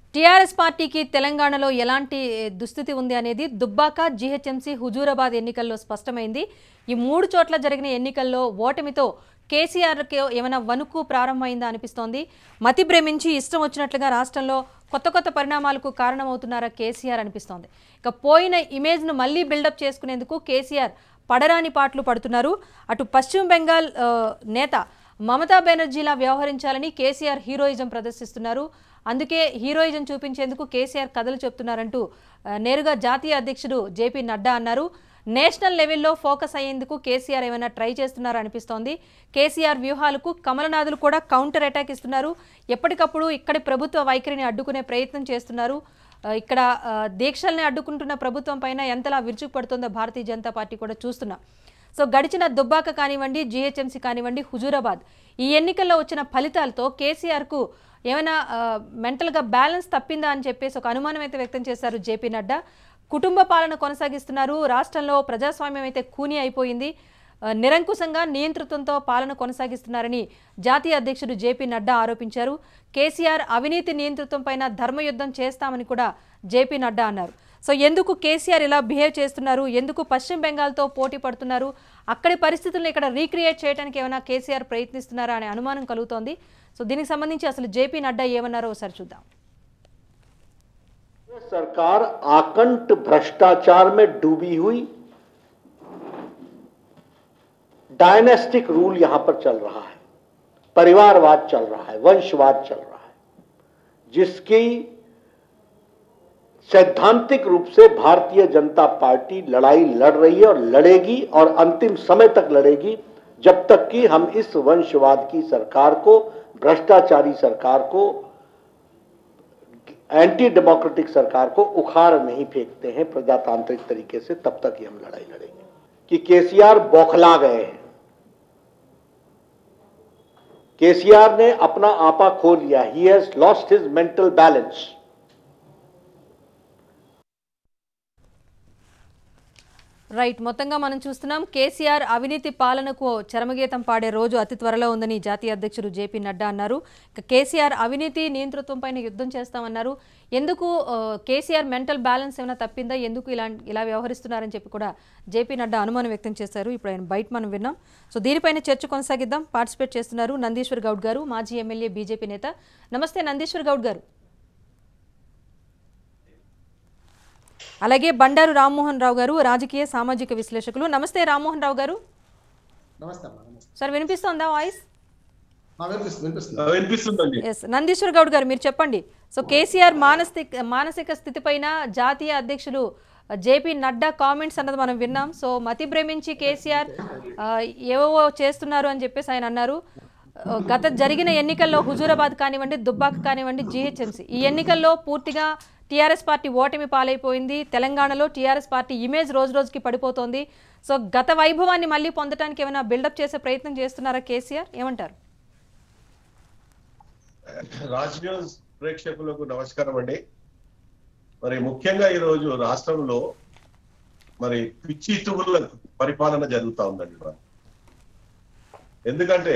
TRS పార్టీకి తెలంగాణలో ఎలాంటి దుస్థితి ఉంది అనేది దుబ్బాక జీహెచ్ఎంసీ హుజూరాబాద్ ఎన్నికల్లో స్పష్టమైంది ఈ మూడు చోట్ల జరిగిన ఎన్నికల్లో ఓటమితో కేసీఆర్కి ఏమైనా వణుకు ప్రారంభమైందా అనిపిస్తోంది మతి భ్రమించి ఇష్టం వచ్చినట్లుగా రాష్ట్రంలో కొత్త కొత్త పరిణామాలకు కారణమవుతున్నారా కేసీఆర్ అనిపిస్తోంది ఇక పోయిన ఇమేజ్ను మళ్ళీ బిల్డప్ చేసుకునేందుకు కేసీఆర్ పడరాని పాటలు పడుతున్నారు అటు పశ్చిమ బెంగాల్ ఆ, నేత మమతా బెనర్జీలా వ్యవహరించాలని కేసీఆర్ హీరోయిజం ప్రదర్శిస్తున్నారు అందుకే హీరోయిజం చూపించేందుకు కేసీఆర్ కథలు చెప్తున్నారంటూ ఆ, నేరుగా జాతీయ అధ్యక్షుడు జేపీ నడ్డా అన్నారు నేషనల్ లెవెల్లో ఫోకస్ అయ్యేందుకు కేసీఆర్ ఏమైనా ట్రై చేస్తున్నారా అనిపిస్తోంది కేసీఆర్ వ్యూహాలకు కమలనాథులు కూడా కౌంటర్ అటాక్ ఇస్తున్నారు ఎప్పటికప్పుడు ఇక్కడి ప్రభుత్వ వైఖరిని అడ్డుకునే ప్రయత్నం చేస్తున్నారు ఆ, ఇక్కడ ఆ, దీక్షల్ని అడ్డుకుంటున్న ప్రభుత్వం పైన ఎంతలా విరుచుకుపడుతుందో భారతీయ జనతా పార్టీ కూడా చూస్తున్నాం సో గడిచిన దుబ్బాక కానివ్వండి జీహెచ్ఎంసీ కానివ్వండి హుజూరాబాద్ ఈ ఎన్నికల్లో వచ్చిన ఫలితాలతో కేసీఆర్కు ఏమైనా ఆ, మెంటల్గా బ్యాలెన్స్ తప్పిందా అని చెప్పేసి ఒక అనుమానం అయితే వ్యక్తం చేశారు జేపీ నడ్డా కుటుంబ పాలన కొనసాగిస్తున్నారు రాష్ట్రంలో ప్రజాస్వామ్యం అయితే కూని అయిపోయింది ఆ, నిరంకుశంగా నియంతృత్వంతో పాలన కొనసాగిస్తున్నారని జాతీయ అధ్యక్షుడు జేపీ నడ్డా ఆరోపించారు కేసీఆర్ అవినీతి నియంతృత్వం పైన ధర్మయుద్ధం చేస్తామని కూడా జేపీ నడ్డా అన్నారు సో ఎందుకు కేసీఆర్ ఇలా బిహేవ్ చేస్తున్నారు ఎందుకు పశ్చిమ బెంగాల్తో పోటీ పడుతున్నారు అక్కడి పరిస్థితులను ఇక్కడ రీక్రియేట్ చేయడానికి ఏమైనా కేసీఆర్ ప్రయత్నిస్తున్నారా అనే అనుమానం కలుగుతోంది సో దీనికి సంబంధించి అసలు జేపీ నడ్డా ఏమన్నారో ఒకసారి చూద్దాం सरकार आकंठ भ्रष्टाचार में डूबी हुई डायनेस्टिक रूल यहां पर चल रहा है परिवारवाद चल रहा है वंशवाद चल रहा है जिसकी सैद्धांतिक रूप से भारतीय जनता पार्टी लड़ाई लड़ रही है और लड़ेगी और अंतिम समय तक लड़ेगी जब तक कि हम इस वंशवाद की सरकार को भ्रष्टाचारी सरकार को एंटी डेमोक्रेटिक सरकार को उखाड़ नहीं फेंकते हैं प्रजातांत्रिक तरीके से तब तक ही हम लड़ाई लड़ेंगे कि केसीआर बौखला गए हैं केसीआर ने अपना आपा खो लिया he has lost his mental balance right మొత్తంగా మనం చూస్తున్నాం కేసీఆర్ అవినీతి పాలనకు చరమగీతం పాడే రోజు అతి త్వరలో ఉందని జాతీయ అధ్యక్షుడు జేపీ నడ్డా అన్నారు ఇక కేసీఆర్ అవినీతి నియంతృత్వం పైన యుద్ధం చేస్తామన్నారు ఎందుకు ఆ, కేసీఆర్ మెంటల్ బ్యాలెన్స్ ఏమైనా తప్పిందా ఎందుకు ఇలా ఇలా వ్యవహరిస్తున్నారని చెప్పి కూడా జేపీ నడ్డా అనుమానం వ్యక్తం చేశారు ఇప్పుడు ఆయన బయట మనం విన్నాం సో దీనిపైన చర్చ కొనసాగిద్దాం పార్టిసిపేట్ చేస్తున్నారు నందీశ్వర్ గౌడ్ గారు మాజీ ఎమ్మెల్యే బీజేపీ నేత నమస్తే నందీశ్వర్ గౌడ్ గారు అలాగే బండారు రామ్మోహన్ రావు గారు రాజకీయ సామాజిక విశ్లేషకులు నమస్తే రామ్మోహన్ రావు గారు నమస్తే అమ్మా నమస్తే సార్ వినిపిస్తోందా వాయిస్ ఆ, వినిపిస్తుంది వినిపిస్తుంది వినిపిస్తుందండి ఎస్ నందీశ్వర్ గౌడ్ గారు మీరు చెప్పండి సో కేసీఆర్ మానసిక మానసిక స్థితిపైన జాతీయ అధ్యక్షులు జేపీ నడ్డా కామెంట్స్ అన్నది మనం విన్నాం సో మతి భ్రమించి కేసీఆర్ ఆ, ఏవేవో చేస్తున్నారు అని చెప్పేసి ఆయన అన్నారు ఆ, గత జరిగిన ఎన్నికల్లో హుజూరాబాద్ కానివ్వండి దుబ్బాక కానివ్వండి జీహెచ్ఎంసీ ఈ ఎన్నికల్లో పూర్తిగా టీఆర్ఎస్ పార్టీ ఓటమి పాలైపోయింది తెలంగాణలో టీఆర్ఎస్ పార్టీ ఇమేజ్ రోజు రోజుకి పడిపోతోంది సో గత వైభవాన్ని మళ్ళీ పొందడానికి ఏమైనా బిల్డప్ చేసే ప్రయత్నం చేస్తున్నారా కేసీఆర్ ఏమంటారు రాజ్ న్యూస్ ప్రేక్షకులకు నమస్కారం అండి మరి ముఖ్యంగా ఈ రోజు రాష్ట్రంలో మరి పిచ్చి తుగుల పరిపాలన జరుగుతా ఉందండి ఇవాళ. ఎందుకంటే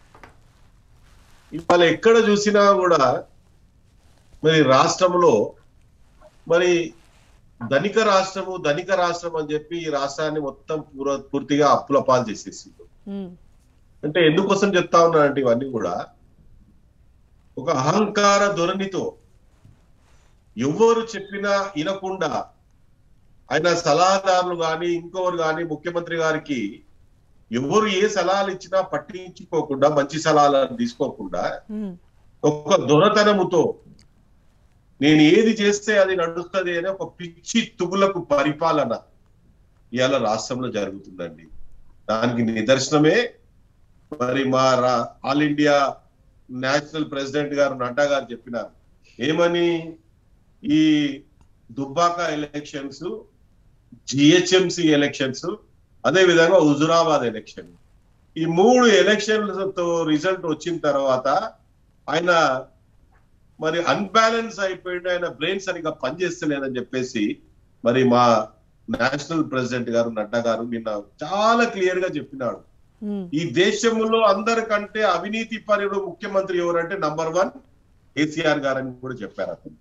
ఇవాళ ఎక్కడ చూసినా కూడా మరి రాష్ట్రంలో మరి ధనిక రాష్ట్రము ధనిక రాష్ట్రం అని చెప్పి ఈ రాష్ట్రాన్ని మొత్తం పూర పూర్తిగా అప్పుల పాలు చేసేసి ఉమ్, అంటే ఎందుకోసం చెప్తా ఉన్నానంటే ఇవన్నీ కూడా ఒక అహంకార ధోరణితో ఎవరు చెప్పినా వినకుండా ఆయన సలహాదారులు గాని ఇంకొకరు గాని ముఖ్యమంత్రి గారికి ఎవరు ఏ సలహాలు ఇచ్చినా పట్టించుకోకుండా మంచి సలహాలను తీసుకోకుండా ఉమ్, ఒక దొరతనముతో నేను ఏది చేస్తే అది నడుస్తుంది అనే ఒక పిచ్చి తుగులకు పరిపాలన ఇవాళ రాష్ట్రంలో జరుగుతుందండి దానికి నిదర్శనమే మరి మా రా- ఆల్ ఇండియా నేషనల్ ప్రెసిడెంట్ గారు నడ్డా గారు చెప్పినారు ఏమని ఈ దుబ్బాక ఎలక్షన్స్ జిహెచ్ఎంసి ఎలక్షన్స్ అదే విధంగా హుజురాబాద్ ఎలక్షన్ ఈ మూడు ఎలక్షన్లతో రిజల్ట్ వచ్చిన తర్వాత ఆయన మరి అన్బ్యాలెన్స్ అయిపోయింది ఆయన బ్రెయిన్ సరిగా పనిచేస్తలేదని చెప్పేసి మరి మా నేషనల్ ప్రెసిడెంట్ గారు నడ్డా గారు నిన్న చాలా క్లియర్ గా చెప్పినాడు ఉమ్, ఈ దేశంలో అందరికంటే అవినీతి పరుడు ముఖ్యమంత్రి ఎవరంటే నంబర్ వన్ కేసీఆర్ గారని కూడా చెప్పారు అతను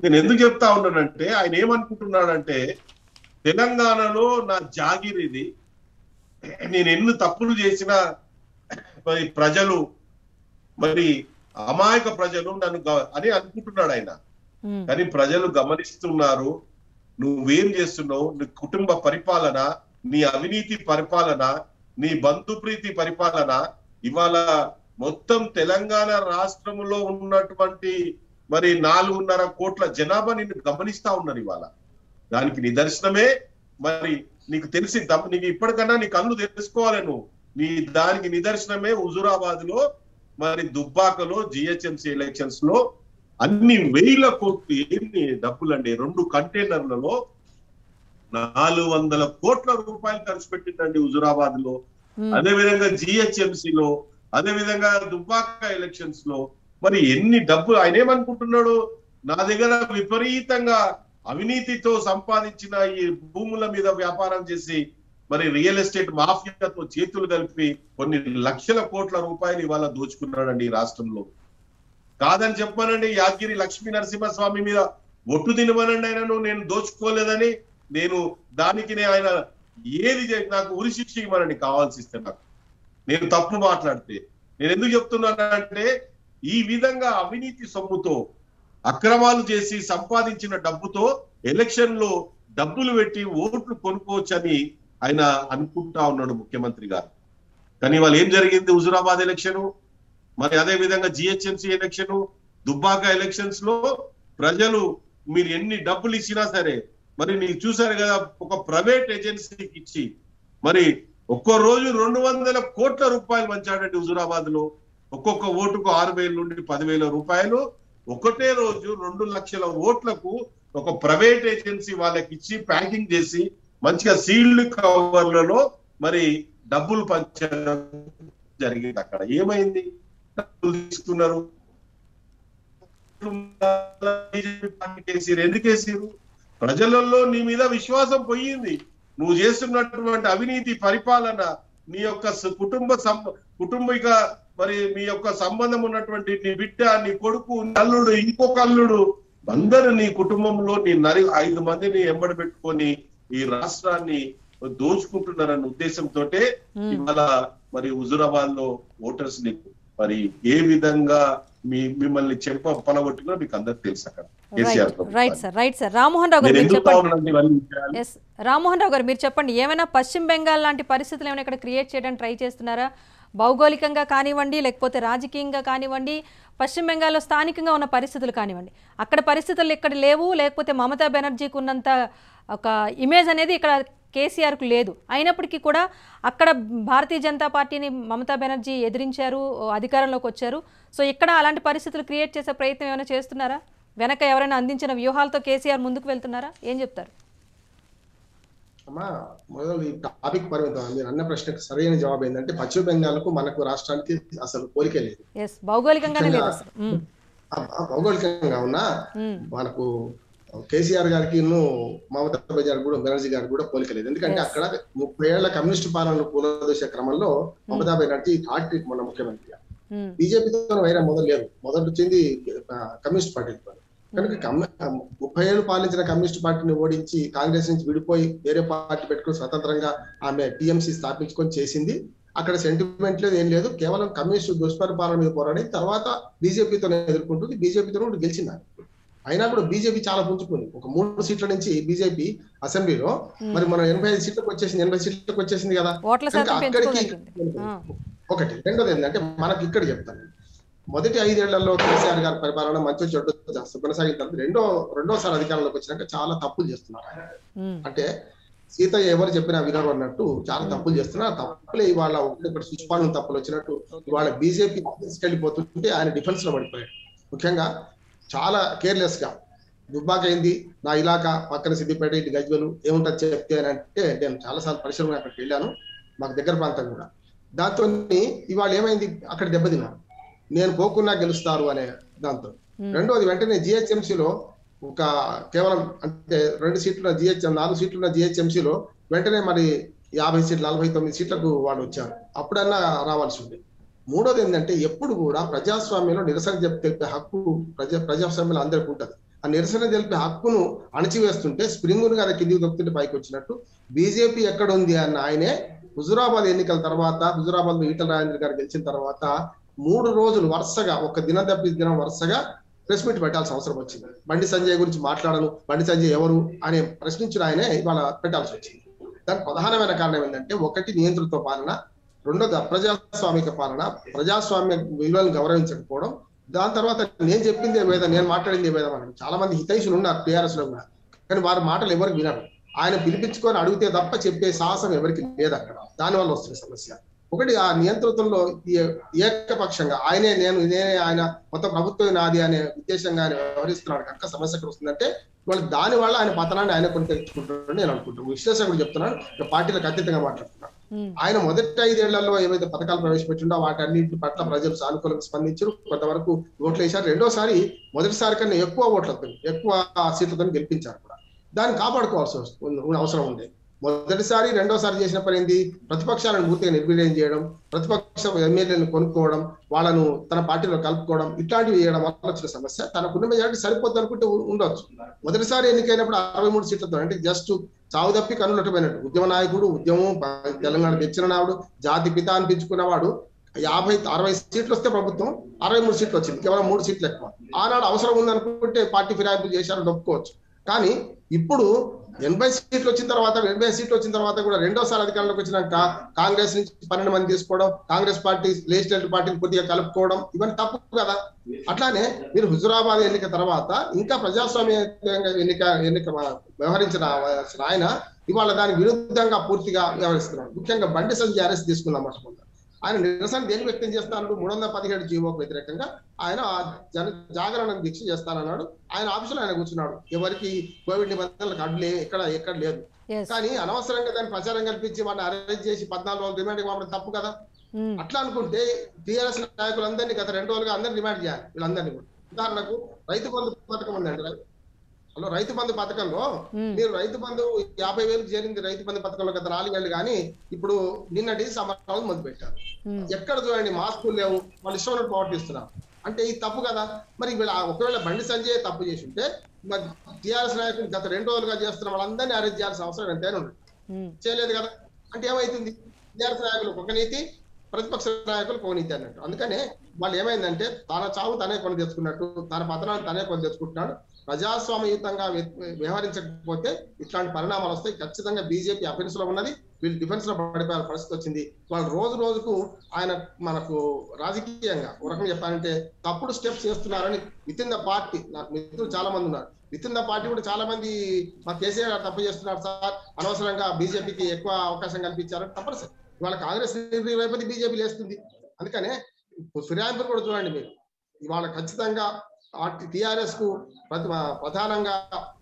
నేను ఎందుకు చెప్తా ఉన్నానంటే ఆయన ఏమనుకుంటున్నాడంటే తెలంగాణలో నా జాగిర్ ఇది నేను ఎన్ని తప్పులు చేసినా మరి ప్రజలు మరి అమాయక ప్రజలు నన్ను గ- అని అనుకుంటున్నాడు ఆయన ఉమ్, కానీ ప్రజలు గమనిస్తున్నారు నువ్వేం చేస్తున్నావు నీ కుటుంబ పరిపాలన నీ అవినీతి పరిపాలన నీ బంధుప్రీతి పరిపాలన ఇవాళ మొత్తం తెలంగాణ రాష్ట్రంలో ఉన్నటువంటి మరి నాలుగున్నర కోట్ల జనాభా నిన్ను గమనిస్తా ఉన్నారు ఇవాళ దానికి నిదర్శనమే మరి నీకు తెలిసి దమ్- నీకు ఇప్పటికన్నా నీ కళ్ళు తెలుసుకోవాలి నువ్వు నీ దానికి నిదర్శనమే హుజురాబాద్ లో మరి దుబ్బాకలో జిహెచ్ఎంసీ ఎలక్షన్స్ లో అన్ని వేల కోట్లు ఎన్ని డబ్బులండి రెండు కంటైనర్లలో నాలుగు వందల కోట్ల రూపాయలు ఖర్చు పెట్టిందండి హుజురాబాద్ లో ఉమ్, అదే విధంగా GHMC లో అదే విధంగా దుబ్బాక ఎలక్షన్స్ లో మరి ఎన్ని డబ్బులు ఆయన ఏమనుకుంటున్నాడు నా దగ్గర విపరీతంగా అవినీతితో సంపాదించిన ఈ భూముల మీద వ్యాపారం చేసి మరి రియల్ ఎస్టేట్ మాఫియాతో చేతులు కలిపి కొన్ని లక్షల కోట్ల రూపాయలు ఇవాళ దోచుకున్నాడండి ఈ రాష్ట్రంలో కాదని చెప్పానండి యాదగిరి లక్ష్మీ నరసింహస్వామి మీద ఒట్టు తినమనండి ఆయనను నేను దోచుకోలేదని నేను దానికి నే- ఆయన ఏది చే- నాకు ఉరి శిక్ష ఇవ్వమనండి కావాల్సి ఇస్తే నాకు నేను తప్పు మాట్లాడితే నేను ఎందుకు చెప్తున్నానంటే ఈ విధంగా అవినీతి సొమ్ముతో అక్రమాలు చేసి సంపాదించిన డబ్బుతో ఎలక్షన్ లో డబ్బులు పెట్టి ఓట్లు కొనుక్కోవచ్చని ఆయన అనుకుంటా ఉన్నాడు ముఖ్యమంత్రి గారు కానీ వాళ్ళు ఏం జరిగింది హుజురాబాద్ ఎలక్షన్ మరి అదే విధంగా జిహెచ్ఎంసీ ఎలక్షన్ దుబ్బాక ఎలక్షన్స్ లో ప్రజలు మీరు ఎన్ని డబ్బులు ఇచ్చినా సరే మరి మీరు చూసారు కదా ఒక ప్రైవేట్ ఏజెన్సీకి ఇచ్చి మరి ఒక్కో రోజు రెండు వందల కోట్ల రూపాయలు పంచాడండి హుజురాబాద్ లో ఒక్కొక్క ఓటుకు ఆరు వేల నుండి పదివేల రూపాయలు ఒకటే రోజు రెండు లక్షల ఓట్లకు ఒక ప్రైవేట్ ఏజెన్సీ వాళ్ళకి ఇచ్చి ప్యాకింగ్ చేసి మంచిగా సీల్డ్ కవర్లలో మరి డబ్బులు పంచడం జరిగింది అక్కడ ఏమైంది డబ్బులు తీసుకున్నారు బీజేపీ పార్టీకి వేసిరు ఎందుకు వేసిరు ప్రజలలో నీ మీద విశ్వాసం పోయింది నువ్వు చేస్తున్నటువంటి అవినీతి పరిపాలన నీ యొక్క స- కుటుంబ సం- కుటుంబిక మరి మీ యొక్క సంబంధం ఉన్నటువంటి నీ బిడ్డ నీ కొడుకు నీ అల్లుడు ఇంకొక అల్లుడు అందరూ నీ కుటుంబంలో నీ నరి ఐదు మందిని ఎంబడి పెట్టుకొని ఈ రాష్ట్రాన్ని దోచుకుంటున్నారన్న ఉద్దేశంతో ఇవాళ మరి హుజురాబాద్ లో ఓటర్స్ నీకు మరి ఏ విధంగా మీ మిమ్మల్ని చెంప పలగొట్టినా మీకు అందరికి తెలుసు అక్కడ KCR right right sir right sir Rammohan Rao గారు నేను మీరు ఎందుకు చెప్పండి ఉన్నానండి ఇవన్నీ విషయాలు? ఎస్ రామ్మోహన్ రావు గారు మీరు చెప్పండి ఏమైనా పశ్చిమ బెంగాల్ లాంటి పరిస్థితులు ఏమైనా ఇక్కడ క్రియేట్ చేయడానికి ట్రై చేస్తున్నారా భౌగోళికంగా కానివ్వండి లేకపోతే రాజకీయంగా కానివ్వండి పశ్చిమ బెంగాల్లో స్థానికంగా ఉన్న పరిస్థితులు కానివ్వండి అక్కడ పరిస్థితులు ఇక్కడ లేవు లేకపోతే మమతా బెనర్జీకి ఉన్నంత ఒక ఇమేజ్ అనేది ఇక్కడ కేసీఆర్కు లేదు అయినప్పటికీ కూడా అక్కడ భారతీయ జనతా పార్టీని మమతా బెనర్జీ ఎదిరించారు అధికారంలోకి వచ్చారు సో ఇక్కడ అలాంటి పరిస్థితులు క్రియేట్ చేసే ప్రయత్నం ఏమైనా చేస్తున్నారా వెనక ఎవరైనా అందించిన వ్యూహాలతో కేసీఆర్ ముందుకు వెళ్తున్నారా ఏం చెప్తారు అమ్మా మొదలు ఈ టాపిక్ పరిమితం మీరు అన్న ప్రశ్నకు సరైన జవాబు ఏంటంటే పశ్చిమ బెంగాల్కు మనకు రాష్ట్రానికి అసలు పోలికే లేదు ఎస్ భౌగోళికంగానే లేదు అసలు మ్మ్. ఆ- ఆ భౌగోళికంగా ఉన్నా మ్మ్. మనకు కేసీఆర్ గారికి మమతా బెనర్జీ కూడా బెనర్జీ గారికి కూడా పోలిక లేదు ఎందుకంటే Yes. అక్కడ ముప్పై ఏళ్ల కమ్యూనిస్ట్ పాలన కూలదోసే క్రమంలో మమతా బెనర్జీ హాట్ మన ముఖ్యమంత్రిగా మ్మ్. బీజేపీతో వైరం మొదలు లేదు మొదటి వచ్చింది ఆ, కమ్యూనిస్ట్ పార్టీతో కనుక కమ్యూ- ముప్పై ఏళ్ళు పాలించిన కమ్యూనిస్ట్ పార్టీని ఓడించి కాంగ్రెస్ నుంచి విడిపోయి వేరే పార్టీ పెట్టుకుని స్వతంత్రంగా ఆమె టీఎంసీ స్థాపించుకొని చేసింది అక్కడ సెంటిమెంట్ లేదు ఏం లేదు కేవలం కమ్యూనిస్ట్ దుష్పరిపాలన మీద పోరాడి తర్వాత బీజేపీతో ఎదుర్కొంటుంది బీజేపీతో కూడా గెలిచింది ఆమె. అయినా కూడా బీజేపీ చాలా పుంజుకుంది ఒక మూడు సీట్ల నుంచి బీజేపీ అసెంబ్లీలో మరి మనం ఎనభై ఐదు సీట్లకు వచ్చేసింది ఎనభై సీట్లకు వచ్చేసింది కదా ఓట్ల కనుక శాతం అక్కడికి పెంచుకోగలిగింది ఆ. ఒకటి రెండోది ఏంటంటే మనకి ఇక్కడ చెప్తాను మొదటి ఐదేళ్లలో కేసీఆర్ గారి పరిపాలన మంచి చెడు కొనసాగిన తర్వాత రెండో రెండోసారి అధికారంలోకి వచ్చినాక చాలా తప్పులు చేస్తున్నారు ఆయన. మ్మ్. అంటే సీత ఎవరు చెప్పినా వినరు అన్నట్టు చాలా తప్పులు చేస్తున్నారు ఆ తప్పులే ఇవాళ ఒకటి ఇక్కడ సుష్పాలన తప్పులు వచ్చినట్టు ఇవాళ బీజేపీ తీసుకెళ్లిపోతుంటే ఆయన డిఫెన్స్ లో పడిపోయాడు ముఖ్యంగా చాలా కేర్లెస్ గా దుబ్బాక అయింది నా ఇలాకా పక్కన సిద్దిపేట ఇటు గజ్వెలు ఏముంటుంది చెప్తే అని అంటే నేను చాలాసార్లు పరిశ్రమ అక్కడికి వెళ్ళాను మాకు దగ్గర ప్రాంతం కూడా దాంతో ఇవాళ ఏమైంది అక్కడ దెబ్బతిన్నారు నేను పోకున్నా గెలుస్తారు అనే దాంతో మ్మ్. రెండోది వెంటనే GHMC లో ఒక కేవలం అంటే రెండు సీట్ల జిహెచ్ నాలుగు సీట్లున్న GHMC లో వెంటనే మరి యాభై సీట్లు నలభై తొమ్మిది సీట్లకు వాళ్ళు వచ్చారు అప్పుడన్నా రావాల్సి ఉంది మూడోది ఏంటంటే ఎప్పుడు కూడా ప్రజాస్వామ్యంలో నిరసన చెప్ తెలిపే హక్కు ప్రజా ప్రజాస్వామ్యంలో అందరికీ ఉంటది ఆ నిరసన తెలిపే హక్కును అణచివేస్తుంటే స్ప్రింగ్ కదా కిందికి దొక్కుతుంటే పైకి వచ్చినట్టు బీజేపీ ఎక్కడ ఉంది అన్న ఆయనే హుజురాబాద్ ఎన్నికల తర్వాత హుజురాబాద్ లో ఈటల రాజేంద్ర గారు గెలిచిన తర్వాత మూడు రోజులు వరుసగా ఒక దినం తప్పి దినం వరుసగా ప్రెస్ మీట్ పెట్టాల్సిన అవసరం వచ్చింది బండి సంజయ్ గురించి మాట్లాడను బండి సంజయ్ ఎవరు అనే ప్రశ్నించిన ఆయనే ఇవాళ పెట్టాల్సి వచ్చింది దానికి ప్రధానమైన కారణం ఏంటంటే ఒకటి నియంతృత్వ పాలన రెండోది అప్రజాస్వామిక పాలన ప్రజాస్వామ్య విలువలను గౌరవించకపోవడం దాని తర్వాత నేను చెప్పింది వేదం నేను మాట్లాడింది వేదం అన్నాడు చాలా మంది హితైషులు ఉన్నారు టీఆర్ఎస్ లో కూడా కానీ వారి మాటలు ఎవరికి వినరు ఆయన పిలిపించుకొని అడిగితే తప్ప చెప్పే సాహసం ఎవరికి లేదు అక్కడ దానివల్ల వస్తుంది సమస్య ఒకటి ఆ నియంతృత్వంలో ఈ- ఏకపక్షంగా ఆయనే నేను నేనే ఆయన మొత్తం ప్రభుత్వం నాది అనే ఉద్దేశంగా ఆయన వ్యవహరిస్తున్నాడు కనుక సమస్య ఎక్కడ వస్తుందంటే వాళ్ళు దాని వల్ల ఆయన పతనాన్ని ఆయన కొని తెచ్చుకుంటారని నేను అనుకుంటున్నాను విశ్లేషకుడు చెప్తున్నాడు ఇక పార్టీలకు అతీతంగా మాట్లాడుతున్నాడు ఉమ్, ఆయన మొదటి ఐదేళ్లలో ఏవైతే పథకాలు ప్రవేశపెట్టిండో వాటన్నిటి పట్ల ప్రజలు సానుకూలంగా స్పందించారు కొంతవరకు ఓట్లు వేశారు రెండోసారి మొదటిసారి కన్నా ఎక్కువ ఓట్లతో ఎక్కువ సీట్లతో గెలిపించారు కూడా దాన్ని కాపాడుకోవాల్సి వస్తుంది అవసరం ఉంది మొదటిసారి రెండోసారి చేసిన పని ఏంది ప్రతిపక్షాలను పూర్తిగా నిర్వీర్యం చేయడం ప్రతిపక్ష ఎమ్మెల్యేలను కొనుక్కోవడం వాళ్ళను తన పార్టీలో కలుపుకోవడం ఇట్లాంటివి చేయడం వల్ల వచ్చిన సమస్య తనకున్న మెజారిటీ సరిపోద్ది అనుకుంటే ఉ- ఉండొచ్చు మొదటిసారి ఎన్నికైనప్పుడు అరవై మూడు సీట్లతో అంటే జస్ట్ చావు తప్పి కన్నులటమైనట్టు ఉద్యమ నాయకుడు ఉద్యమం ప- తెలంగాణ తెచ్చిన నాడు జాతి పిత అనిపించుకున్నవాడు యాభై అరవై సీట్లు వస్తే ప్రభుత్వం అరవై మూడు సీట్లు వచ్చింది కేవలం మూడు సీట్లు ఎక్కువ ఆనాడు అవసరం ఉందనుకుంటే పార్టీ ఫిరాయింపులు చేశారని ఒప్పుకోవచ్చు కానీ ఇప్పుడు ఎనభై సీట్లు వచ్చిన తర్వాత ఎనభై సీట్లు వచ్చిన తర్వాత కూడా రెండోసారి అధికారంలోకి వచ్చినాక కాంగ్రెస్ నుంచి పన్నెండు మంది తీసుకోవడం కాంగ్రెస్ పార్టీ లెజిస్లేటివ్ పార్టీని కొద్దిగా కలుపుకోవడం ఇవన్నీ తప్పు కదా అట్లానే మీరు హుజురాబాద్ ఎన్నిక తర్వాత ఇంకా ప్రజాస్వామ్య ఎన్నిక ఎన్నిక వ్యవహరించిన ఆయన ఇవాళ దానికి విరుద్ధంగా పూర్తిగా వ్యవహరిస్తున్నాడు ముఖ్యంగా బండి సంజయ్ అరెస్ట్ తీసుకుందాం అనుకుంటా ఆయన నిరసన దేని వ్యక్తం చేస్తాడు మూడు వందల పదిహేడు జీవోకు వ్యతిరేకంగా ఆయన ఆ జన జాగరణ దీక్ష చేస్తానన్నాడు ఆయన ఆఫీసులో ఆయన కూర్చున్నాడు ఎవరికి కోవిడ్ నిబంధనలకు అడ్లే ఎక్కడ ఎక్కడ లేదు yes, కానీ అనవసరంగా దాన్ని ప్రచారం కల్పించి వాడిని అరెస్ట్ చేసి పద్నాలుగు రోజులు రిమాండ్ పంపడం తప్పు కదా ఉమ్, అట్లా అనుకుంటే టీఆర్ఎస్ నాయకులందరినీ గత రెండు రోజులుగా అందరినీ రిమాండ్ చేయాలి వీళ్ళందరినీ కూడా ఉదాహరణకు రైతు బంధు పథకం ఉందండి రై- హలో రైతు బంధు పథకంలో ఉమ్, మీరు రైతు బంధు యాభై వేలకు చేరింది రైతు బంధు పథకంలో గత నాలుగేళ్ళు కానీ ఇప్పుడు నిన్నటి సమరాలు మొదలు పెట్టారు ఉమ్, ఎక్కడ చూడండి మాస్కులు లేవు వాళ్ళు ఇష్టం ఉన్నట్టు ప్రవర్తిస్తున్నారు అంటే ఇది తప్పు కదా మరి వీళ్ళ ఒకవేళ బండి సంజయ్ తప్పు చేసి ఉంటే మరి టీఆర్ఎస్ నాయకులు గత రెండు రోజులుగా చేస్తున్న వాళ్ళందరినీ అరెస్ట్ చేయాల్సిన అవసరం ఎంతైనా ఉంది ఉమ్, చేయలేదు కదా అంటే ఏమైతుంది టీఆర్ఎస్ నాయకులు ఒక నీతి ప్రతిపక్ష నాయకులు ఒక నీతి అన్నట్టు అందుకనే వాళ్ళు ఏమైందంటే తన చావు తనే కొని తెచ్చుకున్నట్టు తన పతనాన్ని తనే కొని తెచ్చుకుంటున్నాడు ప్రజాస్వామ్యయుతంగా వ్య- వ్యవహరించకపోతే ఇట్లాంటి పరిణామాలు వస్తాయి ఖచ్చితంగా బీజేపీ అఫెన్స్ లో ఉన్నది వీళ్ళు డిఫెన్స్ లో పడిపోయే పరిస్థితి వచ్చింది వాళ్ళు రోజు రోజుకు ఆయన మనకు రాజకీయంగా ఒక రకంగా చెప్పాలంటే తప్పుడు స్టెప్స్ చేస్తున్నారని విత్ ఇన్ ద పార్టీ నాకు మిత్రులు చాలా మంది ఉన్నారు విత్ ఇన్ ద పార్టీ కూడా చాలా మంది మా కేసీఆర్ గారు తప్పు చేస్తున్నారు సార్ అనవసరంగా బీజేపీకి ఎక్కువ అవకాశం కల్పించారు తప్పనిసరి ఇవాళ కాంగ్రెస్ వైపు బీజేపీ లేస్తుంది అందుకనే ఫిరాయింపులు కూడా చూడండి మీరు ఇవాళ ఖచ్చితంగా టిఆర్ఎస్ కు ప్రతి ప్రధానంగా